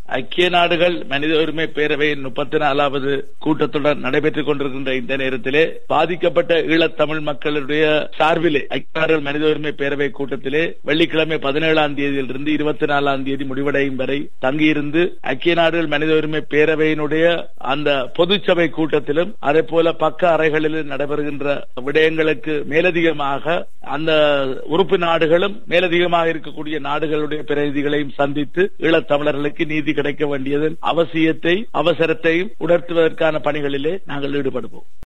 ஐக்கிய நாடுகள் மனித உரிமை பேரவையின் முப்பத்தி நாலாவது கூட்டத்துடன் நடைபெற்றுக் கொண்டிருக்கின்ற இந்த நேரத்திலே பாதிக்கப்பட்ட ஈழத்தமிழ் மக்களுடைய சார்பிலே ஐக்கிய நாடுகள் மனித உரிமை பேரவை கூட்டத்திலே வெள்ளிக்கிழமை பதினேழாம் தேதியிலிருந்து இருபத்தி நாலாம் தேதி முடிவடையும் வரை தங்கியிருந்து ஐக்கிய நாடுகள் மனித உரிமை பேரவையினுடைய அந்த பொதுச்சபை கூட்டத்திலும் அதே போல பக்க அறைகளில் நடைபெறுகின்ற விடயங்களுக்கு மேலதிகமாக அந்த உறுப்பு நாடுகளும் மேலதிகமாக இருக்கக்கூடிய நாடுகளுடைய பிரதிநிதிகளையும் சந்தித்து ஈழத்தமிழர்களுக்கு நீதி கிடைக்க வேண்டியதன் அவசியத்தை அவசரத்தையும் உணர்த்துவதற்கான பணிகளிலே நாங்கள் ஈடுபடுவோம்